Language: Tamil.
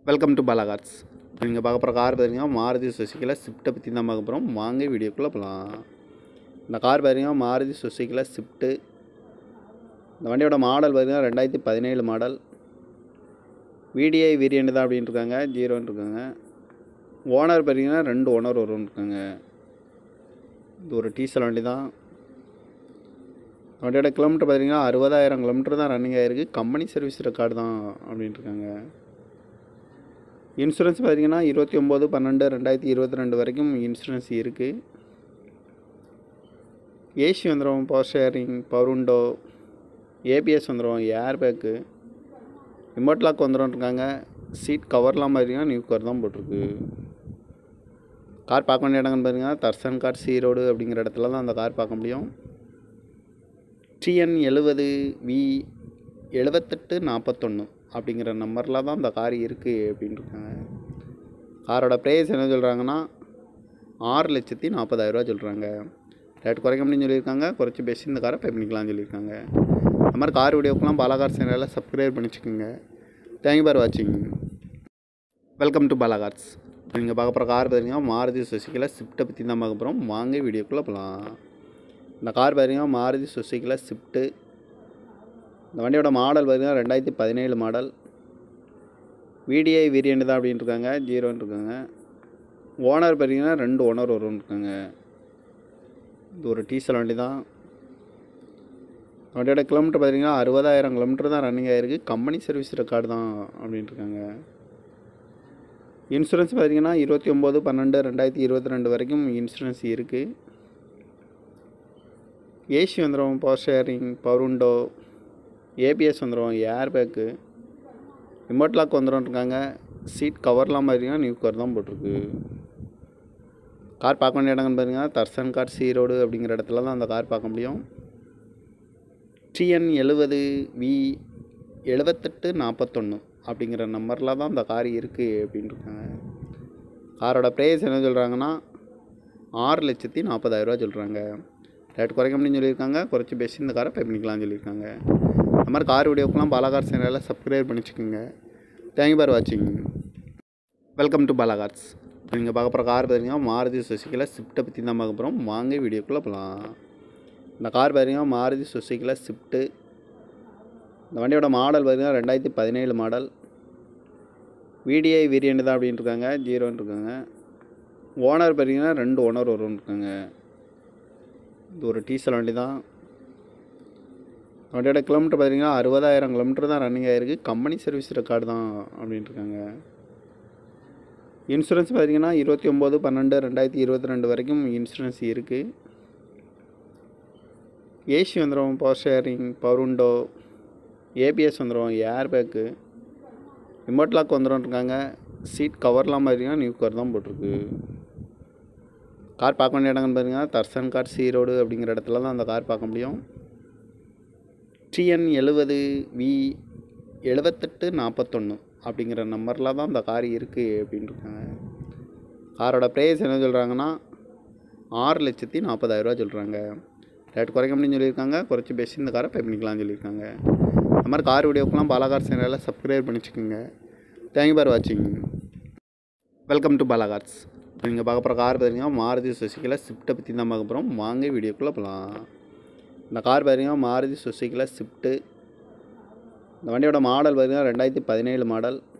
வெல்கம் டு பாலா கார்ஸ் நீங்கள் பார்க்க போகிற கார் பார்த்தீங்கன்னா மாருதி சுசுக்கியில் ஸ்விஃப்ட்டை பற்றி தான் பார்க்க போகிறோம் வாங்க வீடியோக்குள்ளே போகலாம் இந்த கார் பார்த்தீங்கன்னா மாருதி சுசுக்கியில் ஸ்விஃப்ட்டு இந்த வண்டியோட மாடல் பார்த்தீங்கன்னா ரெண்டாயிரத்தி பதினேழு மாடல் விடிஐ வேரியண்ட் தான் அப்படின்னு இருக்காங்க ஜீரோன்னு இருக்காங்க ஓனர் பார்த்தீங்கன்னா ரெண்டு ஓனர் வரும்னு இருக்காங்க இது ஒரு டீசல் வண்டி தான் வண்டியோட கிலோமீட்டர் பார்த்தீங்கன்னா அறுபதாயிரம் கிலோமீட்டர் தான் ரன்னிங் ஆகிருக்கு கம்பெனி சர்வீஸ் ரெக்கார்டு தான் அப்படின்ட்டு இருக்காங்க இன்சூரன்ஸ் பார்த்தீங்கன்னா இருபத்தி ஒம்பது பன்னெண்டு ரெண்டாயிரத்தி இருபத்தி ரெண்டு வரைக்கும் இன்சூரன்ஸ் இருக்குது ஏசி வந்துடும் power steering power window ABS வந்துடும் ஏர் பேக்கு ரிமோட் லாக் வந்துடும் இருக்காங்க சீட் கவர்லாம் பார்த்தீங்கன்னா நியூ கவர் தான் போட்டிருக்கு கார் பார்க்க வேண்டிய இடங்கள்னு பார்த்தீங்கன்னா தர்சன் கார் சி ரோடு அப்படிங்கிற இடத்துல தான் அந்த கார் பார்க்க முடியும் டிஎன் எழுபது வி எழுபத்தெட்டு நாற்பத்தொன்று அப்படிங்கிற நம்பரில் தான் இந்த கார் இருக்குது அப்படின்னு இருக்காங்க காரோட ப்ரைஸ் என்ன சொல்கிறாங்கன்னா ஆறு லட்சத்தி நாற்பதாயிரரூவா சொல்கிறாங்க ரேட் குறைக்க முடியும்னு சொல்லியிருக்காங்க குறைச்சி பேசி இந்த காரை பே பண்ணிக்கலாம்னு சொல்லியிருக்காங்க இந்த மாதிரி கார் வீடியோக்கெலாம் பாலாகார் சேனலில் சப்ஸ்கிரைப் பண்ணி வச்சுக்கோங்க தேங்க்யூ பார் வாட்சிங் வெல்கம் டு பாலாகார்ஸ் நீங்கள் பார்க்க போகிற கார் பார்த்தீங்கன்னா மாருதி சுசுக்கியில் ஸ்விஃப்ட்டை பற்றி தான் பார்க்க போகிறோம் வாங்க வீடியோக்குள்ளே போகலாம் இந்த கார் பார்த்தீங்கன்னா மாருதி சுசுக்கியில் ஸ்விஃப்ட்டு இந்த வண்டியோட மாடல் பார்த்தீங்கன்னா ரெண்டாயிரத்தி பதினேழு மாடல் விடிஐ வேரியண்ட் தான் அப்படின்னு இருக்காங்க ஜீரோன்னு இருக்காங்க ஓனர் பார்த்தீங்கன்னா ரெண்டு ஓனர் வரும்னு இருக்காங்க இது ஒரு டீசல் வண்டி தான் வண்டியோட கிலோமீட்டர் பார்த்தீங்கன்னா அறுபதாயிரம் கிலோமீட்டர் தான் ரன்னிங் ஆகிருக்கு கம்பெனி சர்வீஸ் ரெக்கார்டு தான் அப்படின்ட்டு இருக்காங்க இன்சூரன்ஸ் பார்த்தீங்கன்னா இருபத்தி ஒம்பது பன்னெண்டு ரெண்டாயிரத்தி இருபத்தி ரெண்டு வரைக்கும் இன்சூரன்ஸ் இருக்குது ஏசி வந்துடும் power steering power window ABS வந்துடும் ஏர் பேக்கு ரிமோட் லாக் வந்துடும் இருக்காங்க சீட் கவர்லாம் பார்த்தீங்கன்னா நியூ கவர் தான் போட்டிருக்கு கார் பார்க்க வேண்டிய இடங்கள்னு பார்த்தீங்கன்னா தர்சன் கார் சி ரோடு அப்படிங்கிற இடத்துல தான் அந்த கார் பார்க்க முடியும் டிஎன் எழுபது வி எழுபத்தெட்டு நாற்பத்தொன்று அப்படிங்கிற நம்பரில் தான் அந்த கார் இருக்குது அப்படின்னு இருக்காங்க காரோட ப்ரைஸ் என்ன சொல்கிறாங்கன்னா ஆறு லட்சத்தி நாற்பதாயிரரூவா சொல்கிறாங்க ரேட் குறைக்க முடியும்னு சொல்லியிருக்காங்க குறைச்சி பேசி இந்த காரை பே பண்ணிக்கலாம்னு சொல்லியிருக்காங்க இந்த மாதிரி கார் வீடியோக்கெலாம் பாலாகார் சேனலில் சப்ஸ்கிரைப் பண்ணி வச்சுக்கோங்க தேங்க்யூ பார் வாட்சிங் வெல்கம் டு பாலாகார்ஸ் நீங்கள் பார்க்க போகிற கார் பார்த்தீங்கன்னா மாருதி சுசுக்கியில் ஸ்விஃப்ட்டை பற்றி தான் பார்க்க போகிறோம் வாங்க வீடியோக்குள்ளே போகலாம் இந்த கார் பார்த்தீங்கன்னா மாருதி சுசுக்கியில் ஸ்விஃப்ட்டு இந்த வண்டியோட மாடல் பார்த்தீங்கன்னா ரெண்டாயிரத்தி பதினேழு மாடல் விடிஐ வேரியண்ட் தான் அப்படின்னு இருக்காங்க ஜீரோன்னு இருக்காங்க ஓனர் பார்த்தீங்கன்னா ரெண்டு ஓனர் வரும்னு இருக்காங்க இது ஒரு டீசல் வண்டி தான் வண்டியோட கிலோமீட்டர் பார்த்தீங்கன்னா அறுபதாயிரம் கிலோமீட்டர் தான் ரன்னிங் ஆகிருக்கு கம்பெனி சர்வீஸ் ரெக்கார்டு தான் அப்படின்ட்டு இருக்காங்க இன்சூரன்ஸ் பார்த்தீங்கன்னா இருபத்தி ஒம்பது பன்னெண்டு ரெண்டாயிரத்தி இருபத்தி ரெண்டு வரைக்கும் இன்சூரன்ஸ் இருக்குது ஏசி வந்துடும் power steering power window ABS வந்துடும் ஏர் பேக்கு ரிமோட் லாக் வந்துடும் இருக்காங்க சீட் கவர்லாம் பார்த்தீங்கன்னா நியூ கவர் தான் போட்டிருக்கு கார் பார்க்க வேண்டிய இடங்கள்னு பார்த்தீங்கன்னா தர்சன் கார் சி ரோடு அப்படிங்கிற இடத்துல தான் அந்த கார் பார்க்க முடியும் டிஎன் எழுபது வி எழுபத்தெட்டு நாற்பத்தொன்று அப்படிங்கிற நம்பரில் தான் இந்த கார் இருக்குது அப்படின்னு இருக்காங்க காரோட ப்ரைஸ் என்ன சொல்கிறாங்கன்னா ஆறு லட்சத்தி நாற்பதாயிரரூவா சொல்கிறாங்க ரேட் குறைக்க முடியும்னு சொல்லியிருக்காங்க குறைச்சி பேசி இந்த காரை பே பண்ணிக்கலாம்னு சொல்லியிருக்காங்க இந்த மாதிரி கார் வீடியோக்கெலாம் பாலாகார் சேனலில் சப்ஸ்கிரைப் பண்ணி வச்சுக்கோங்க தேங்க்யூ பார் வாட்சிங் வெல்கம் டு பாலாகார்ஸ் நீங்கள் பார்க்க போகிற கார் பார்த்தீங்கன்னா மாருதி சுசுக்கியில் ஸ்விஃப்ட்டை பற்றி தான் பார்க்க போகிறோம் வாங்க வீடியோக்குள்ளே போகலாம் இந்த கார் பார்த்தீங்கன்னா மாருதி சுசுக்கியில் ஸ்விஃப்ட்டு இந்த வண்டியோட மாடல் பார்த்தீங்கன்னா ரெண்டாயிரத்தி பதினேழு மாடல்